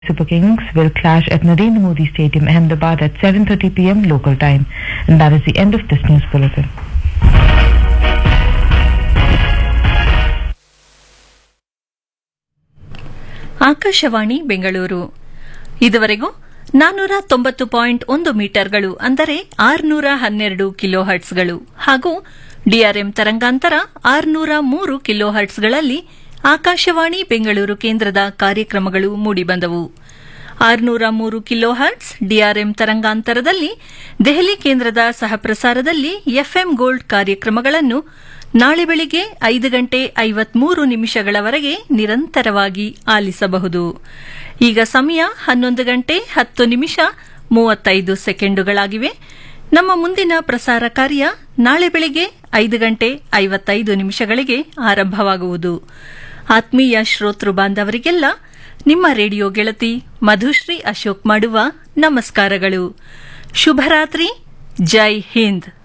Super Kings will clash at Narendra Modi Stadium, Ahmedabad at 7.30 pm local time. And that is the end of this news bulletin. Akashvani Bengaluru ಇದುವರೆಗೂ ನಾನ್ನೂರ ತೊಂಬತ್ತು point ಒಂದು ಮೀಟರ್ಗಳು ಅಂದರೆ ಆರುನೂರ ಹನ್ನೆರಡು kilo ಹರ್ಟ್ಸ್ಗಳು ಹಾಗೂ ಡಿಆರ್ಎಂ ತರಂಗಾಂತರ ಆರುನೂರ ಮೂರು ಕಿಲೋ ಹರ್ಟ್ಸ್ಗಳಲ್ಲಿ ಆಕಾಶವಾಣಿ ಬೆಂಗಳೂರು ಕೇಂದ್ರದ ಕಾರ್ಯಕ್ರಮಗಳು ಮೂಡಿಬಂದವು ಆರುನೂರ ಮೂರು ಕಿಲೋ ಹರ್ಟ್ಸ್ ಡಿಆರ್ಎಂ ತರಂಗಾಂತರದಲ್ಲಿ ದೆಹಲಿ ಕೇಂದ್ರದ ಸಹಪ್ರಸಾರದಲ್ಲಿ ಎಫ್ಎಂ ಗೋಲ್ಡ್ ಕಾರ್ಯಕ್ರಮಗಳನ್ನು ನಾಳೆ ಬೆಳಿಗ್ಗೆ ಐದು ಗಂಟೆ ಐವತ್ಮೂರು ನಿಮಿಷಗಳವರೆಗೆ ನಿರಂತರವಾಗಿ ಆಲಿಸಬಹುದು ಈಗ ಸಮಯ ಹನ್ನೊಂದು ಗಂಟೆ ಹತ್ತು ನಿಮಿಷ ಮೂವತ್ತೈದು ಸೆಕೆಂಡುಗಳಾಗಿವೆ ನಮ್ಮ ಮುಂದಿನ ಪ್ರಸಾರ ಕಾರ್ಯ ನಾಳೆ ಬೆಳಿಗ್ಗೆ ಐದು ಗಂಟೆ ಐವತ್ತೈದು ನಿಮಿಷಗಳಿಗೆ ಆರಂಭವಾಗುವುದು ಆತ್ಮೀಯ ಶ್ರೋತೃ ಬಾಂಧವರಿಗೆಲ್ಲ ನಿಮ್ಮ ರೇಡಿಯೋ ಗೆಳತಿ ಮಧುಶ್ರೀ ಅಶೋಕ್ ಮಾಡುವ ನಮಸ್ಕಾರಗಳು ಶುಭರಾತ್ರಿ ಜೈ ಹಿಂದ್